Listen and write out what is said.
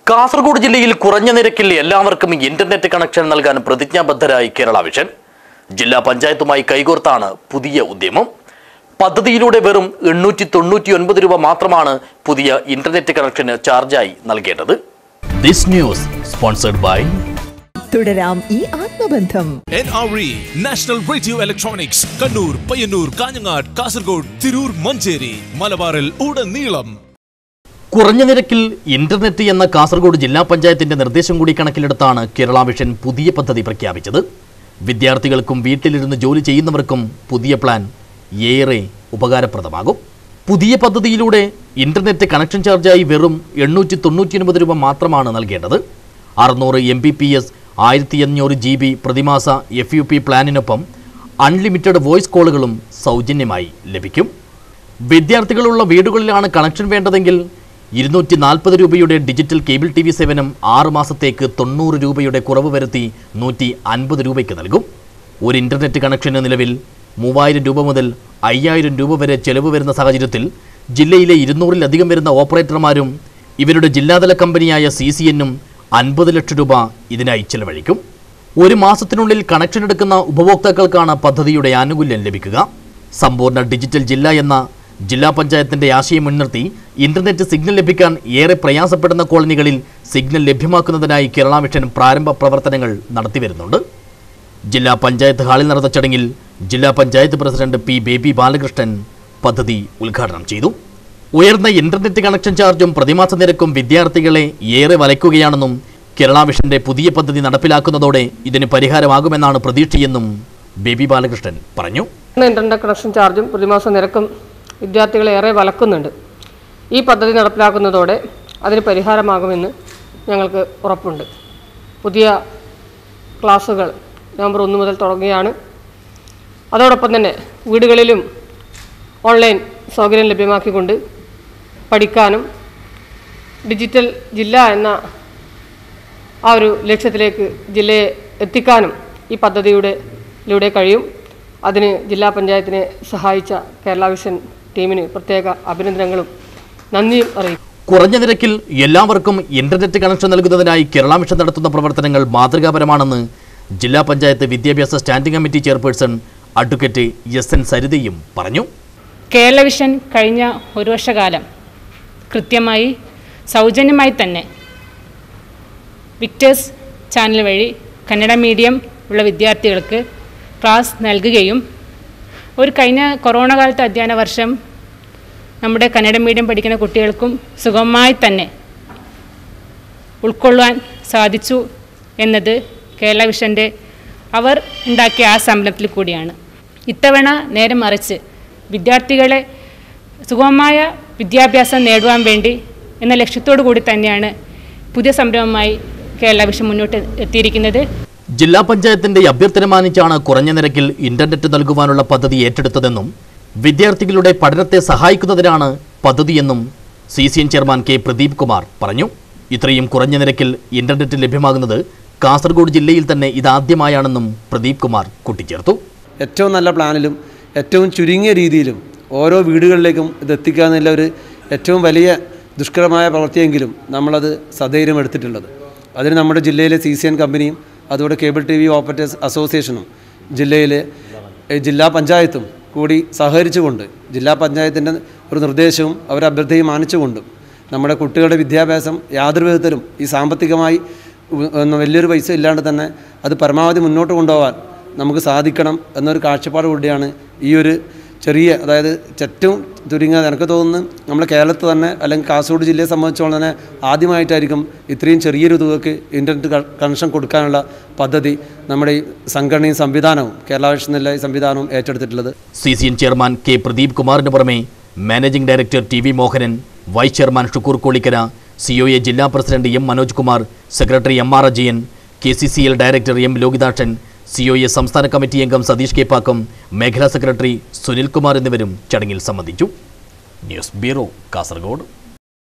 കാസർഗോഡ് ജില്ലയിൽ കുറഞ്ഞ നിരക്കിൽ എല്ലാവർക്കും ഇന്റർനെറ്റ് കണക്ഷൻ നൽകാൻ പ്രതിജ്ഞാബദ്ധരായി കേരള വിഷൻ ജില്ലാ പഞ്ചായത്തുമായി കൈകോർത്താണ് പുതിയ ഉദ്യമം പദ്ധതിയിലൂടെ വെറും എണ്ണൂറ്റി തൊണ്ണൂറ്റി ഒൻപത് രൂപ മാത്രമാണ് പുതിയ ഇന്റർനെറ്റ് കണക്ഷന് ചാർജായി നൽകേണ്ടത് ദിസ് ന്യൂസ് സ്പോൺസർഡ് ബൈ തുടരാം ഈ ആത്മബന്ധം NRE national radio electronics Kannur Payyanur Kanhangad Kasaragod Tirur Manjeri മലബാറിൽ ഉടനീളം കുറഞ്ഞ നിരക്കിൽ ഇന്റർനെറ്റ് എന്ന കാസർഗോഡ് ജില്ലാ പഞ്ചായത്തിന്റെ നിർദ്ദേശം കൂടി കണക്കിലെടുത്താണ് കേരള വിഷൻ പുതിയ പദ്ധതി പ്രഖ്യാപിച്ചത് വിദ്യാർത്ഥികൾക്കും വീട്ടിലിരുന്ന് ജോലി ചെയ്യുന്നവർക്കും പുതിയ പ്ലാൻ ഏറെ ഉപകാരപ്രദമാകും പുതിയ പദ്ധതിയിലൂടെ ഇന്റർനെറ്റ് കണക്ഷൻ ചാർജായി വെറും എണ്ണൂറ്റി തൊണ്ണൂറ്റി ഒൻപത് രൂപ മാത്രമാണ് നൽകേണ്ടത് അറുന്നൂറ് എം ബി പി എസ് ആയിരത്തി അഞ്ഞൂറ് ജി ബി പ്രതിമാസ എഫ് യു പി പ്ലാനിനൊപ്പം അൺലിമിറ്റഡ് വോയിസ് കോളുകളും സൗജന്യമായി ലഭിക്കും വിദ്യാർത്ഥികളുള്ള വീടുകളിലാണ് കണക്ഷൻ വേണ്ടതെങ്കിൽ ഇരുന്നൂറ്റി നാൽപ്പത് രൂപയുടെ ഡിജിറ്റൽ കേബിൾ ടി വി സേവനം ആറ് മാസത്തേക്ക് തൊണ്ണൂറ് രൂപയുടെ കുറവ് വരുത്തി നൂറ്റി അൻപത് രൂപയ്ക്ക് നൽകും ഒരു ഇൻ്റർനെറ്റ് കണക്ഷന് നിലവിൽ മൂവായിരം രൂപ മുതൽ അയ്യായിരം രൂപ വരെ ചെലവ് വരുന്ന സാഹചര്യത്തിൽ ജില്ലയിലെ ഇരുന്നൂറിലധികം വരുന്ന ഓപ്പറേറ്റർമാരും ഇവരുടെ ജില്ലാതല കമ്പനിയായ സി സി എന്നും അൻപത് ലക്ഷം രൂപ ഇതിനായി ചെലവഴിക്കും ഒരു മാസത്തിനുള്ളിൽ കണക്ഷൻ എടുക്കുന്ന ഉപഭോക്താക്കൾക്കാണ് പദ്ധതിയുടെ ആനുകൂല്യം ലഭിക്കുക സമ്പൂർണ്ണ ഡിജിറ്റൽ ജില്ല എന്ന ജില്ലാ പഞ്ചായത്തിന്റെ ആശയം മുൻനിർത്തി ഇന്റർനെറ്റ് സിഗ്നൽ ലഭിക്കാൻ ഏറെ പ്രയാസപ്പെടുന്ന കോളനികളിൽ സിഗ്നൽ ലഭ്യമാക്കുന്നതിനായി കേരള മിഷൻ പ്രാരംഭ പ്രവർത്തനങ്ങൾ നടത്തിവരുന്നുണ്ട് ജില്ലാ പഞ്ചായത്ത് ഹാളിൽ നടന്ന ചടങ്ങിൽ ജില്ലാ പഞ്ചായത്ത് പ്രസിഡന്റ് പി ബേബി ബാലകൃഷ്ണൻ പദ്ധതി ഉദ്ഘാടനം ചെയ്തു ഉയർന്ന ഇന്റർനെറ്റ് കണക്ഷൻ ചാർജും പ്രതിമാസ നിരക്കും വിദ്യാർത്ഥികളെ ഏറെ വലയ്ക്കുകയാണെന്നും കേരള മിഷന്റെ പുതിയ പദ്ധതി നടപ്പിലാക്കുന്നതോടെ ഇതിന് പരിഹാരമാകുമെന്നാണ് പ്രതീക്ഷയെന്നും ബേബി ബാലകൃഷ്ണൻ പറഞ്ഞു ഇന്ന് ഇന്റർനെറ്റ് കണക്ഷൻ ചാർജും പ്രതിമാസ നിരക്കും വിദ്യാർത്ഥികളെ ഏറെ വലക്കുന്നുണ്ട് ഈ പദ്ധതി നടപ്പിലാക്കുന്നതോടെ അതിന് പരിഹാരമാകുമെന്ന് ഞങ്ങൾക്ക് ഉറപ്പുണ്ട് പുതിയ ക്ലാസ്സുകൾ നവംബർ ഒന്ന് മുതൽ തുടങ്ങുകയാണ് അതോടൊപ്പം തന്നെ വീടുകളിലും ഓൺലൈൻ സൗകര്യം ലഭ്യമാക്കിക്കൊണ്ട് പഠിക്കാനും ഡിജിറ്റൽ ജില്ല എന്ന ആ ഒരു ലക്ഷ്യത്തിലേക്ക് ജില്ലയെ എത്തിക്കാനും ഈ പദ്ധതിയുടെ ലൂടെ കഴിയും അതിന് ജില്ലാ പഞ്ചായത്തിനെ സഹായിച്ച കേരള വിഷൻ ടീമിന് പ്രത്യേക അഭിനന്ദനങ്ങളും നന്ദിയും അറിയിക്കും കുറഞ്ഞ നിരക്കിൽ എല്ലാവർക്കും ഇന്റർനെറ്റ് കണക്ഷൻ നൽകുന്നതിനായി കേരള മിഷൻ നടത്തുന്ന പ്രവർത്തനങ്ങൾ മാതൃകാപരമാണെന്ന് ജില്ലാ പഞ്ചായത്ത് വിദ്യാഭ്യാസ standing committee chairperson advocate S N സരിതയും പറഞ്ഞു കേരള വിഷൻ കഴിഞ്ഞ ഒരു വർഷകാലം കൃത്യമായി സൗജന്യമായി തന്നെ വിക്ടേഴ്സ് ചാനൽ വഴി കന്നഡ മീഡിയം ഉള്ള വിദ്യാർത്ഥികൾക്ക് ക്ലാസ് നൽകുകയും ഒരു കഴിഞ്ഞ കൊറോണ കാലത്തെ അധ്യയന വർഷം നമ്മുടെ കന്നഡ മീഡിയം പഠിക്കുന്ന കുട്ടികൾക്കും സുഗമമായി തന്നെ ഉൾക്കൊള്ളുവാൻ സാധിച്ചു എന്നത് കേരള വിഷൻ്റെ അവർ ഉണ്ടാക്കിയ ആ സംരംഭത്തിൽ കൂടിയാണ് ഇത്തവണ നേരെ മറിച്ച് വിദ്യാർത്ഥികളെ സുഗമമായ വിദ്യാഭ്യാസം നേടുവാൻ വേണ്ടി എന്ന ലക്ഷ്യത്തോടു കൂടി തന്നെയാണ് പുതിയ സംരംഭമായി കേരള വിഷൻ മുന്നോട്ട് എത്തിയിരിക്കുന്നത് ജില്ലാ പഞ്ചായത്തിന്റെ അഭ്യർത്ഥന മാനിച്ചാണ് കുറഞ്ഞ നിരക്കിൽ ഇന്റർനെറ്റ് നൽകുവാനുള്ള പദ്ധതി ഏറ്റെടുത്തതെന്നും വിദ്യാർത്ഥികളുടെ പഠനത്തെ സഹായിക്കുന്നതിനാണ് പദ്ധതിയെന്നും C C N chairman K Pradeep Kumar പറഞ്ഞു ഇത്രയും കുറഞ്ഞ നിരക്കിൽ ഇന്റർനെറ്റ് ലഭ്യമാകുന്നത് കാസർഗോഡ് ജില്ലയിൽ തന്നെ ഇതാദ്യമായാണെന്നും പ്രദീപ് കുമാർ കൂട്ടിച്ചേർത്തു ഏറ്റവും നല്ല പ്ലാനിലും ഏറ്റവും ചുരുങ്ങിയ രീതിയിലും ഓരോ വീടുകളിലേക്കും ഇത് എത്തിക്കുക എന്നുള്ള ഒരു ഏറ്റവും വലിയ ദുഷ്കരമായ പ്രവൃത്തിയെങ്കിലും നമ്മളത് സധൈര്യം എടുത്തിട്ടുള്ളത് അതിന് നമ്മുടെ ജില്ലയിലെ സി സി എൻ കമ്പനിയും അതുപോലെ കേബിൾ ടി വി ഓപ്പറേറ്റേഴ്സ് അസോസിയേഷനും ജില്ലയിലെ ഏ, ജില്ലാ പഞ്ചായത്തും കൂടി സഹകരിച്ചുകൊണ്ട് ജില്ലാ പഞ്ചായത്തിൻ്റെ ഒരു നിർദ്ദേശവും അവരെ അഭ്യർത്ഥനയും മാനിച്ചുകൊണ്ടും നമ്മുടെ കുട്ടികളുടെ വിദ്യാഭ്യാസം യാതൊരു വിധത്തിലും ഈ സാമ്പത്തികമായി ഉ- ഒന്നും വലിയൊരു പൈസ ഇല്ലാണ്ട് തന്നെ അത് പരമാവധി മുന്നോട്ട് കൊണ്ടുപോകാൻ നമുക്ക് സാധിക്കണം എന്നൊരു കാഴ്ചപ്പാട് കൂടിയാണ് ഈ ഒരു ചെറിയ അതായത് ഏറ്റവും ചുരുങ്ങിയ എനിക്ക് തോന്നുന്നു നമ്മുടെ കേരളത്തിൽ തന്നെ അല്ലെങ്കിൽ കാസർഗോഡ് ജില്ലയെ സംബന്ധിച്ചോളം തന്നെ ആദ്യമായിട്ടായിരിക്കും ഇത്രയും ചെറിയൊരു തുകയ്ക്ക് ഇൻ്റർനെറ്റ് ക- കണക്ഷൻ കൊടുക്കാനുള്ള പദ്ധതി നമ്മുടെ ഈ സംഘടനയും സംവിധാനവും കേരള വിഷൻ ഈ സംവിധാനവും ഏറ്റെടുത്തിട്ടുള്ളത് C C N chairman K Pradeep കുമാറിന് പുറമെ managing director T V Mohanan vice chairman Shukkur Kolikkara C O A ജില്ലാ president M Manoj Kumar secretary M R Ajayan K C C L director M Lokithakshan C O A സംസ്ഥാന കമ്മിറ്റി അംഗം സതീഷ് കെ പാക്കം മേഖലാ secretary Sunilkumar എന്നിവരും ചടങ്ങിൽ സംബന്ധിച്ചു news bureau Kasaragod